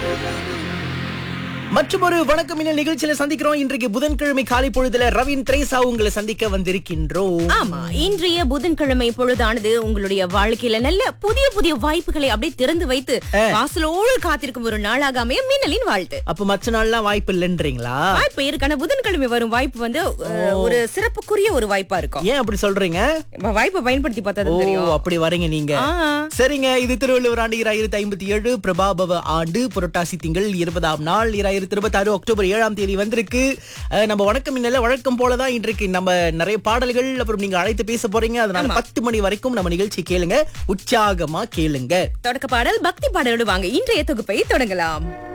மற்றும் ஒரு வணக்கம் இன்ன நிகழ்ச்சியில சந்திக்கிறோம் இன்றைக்கு புதன்கிழமை காலை பொழுதுல ரவின் திரேசா உங்களை சந்திக்க வந்திருக்கின்றோம் ஆமா இன்றைய புதன்கிழமை பொழுதானது உங்களுடைய வாழ்க்கையில நல்ல புதிய புதிய வாய்ப்புகளை அப்படியே திறந்து வைத்து வாசலோடு காத்திருக்கும் ஒரு நாளாக அமைய மின்னலின் வாழ்த்து அப்ப மற்ற நாள்லாம் வாய்ப்பு இல்லைன்றீங்களா வாய்ப்பு இருக்கான புதன்கிழமை வரும் வாய்ப்பு வந்து அஹ், ஒரு சிறப்புக்குரிய ஒரு வாய்ப்பா இருக்கும் ஏன் அப்படி சொல்றீங்க இப்ப வாய்ப்பை பயன்படுத்தி பார்த்தா ஓ தெரியும் அப்படி வரீங்க நீங்க ஆ. சரிங்க இது திருவள்ளுவர் ஆண்டு இராயிரத்தி ஐம்பத்தி ஏழு பிரபாபவ ஆண்டு புரட்டாசி திங்கள் இருபதாம் நாள் இராயிரத்தி இருபத்தி ஆறு அக்டோபர் ஏழாம் தேதி வந்திருக்கு அஹ், நம்ம வணக்கம் இன்னல வழக்கம் போலதான் இன்றைக்கு நம்ம நிறைய பாடல்கள் அப்புறம் நீங்க அழைத்து பேச போறீங்க அதனால பத்து மணி வரைக்கும் நம்ம நிகழ்ச்சி கேளுங்க உற்சாகமா கேளுங்க தொடக்க பாடல் பக்தி பாடலோடு வாங்க இன்றைய தொகுப்பை தொடங்கலாம்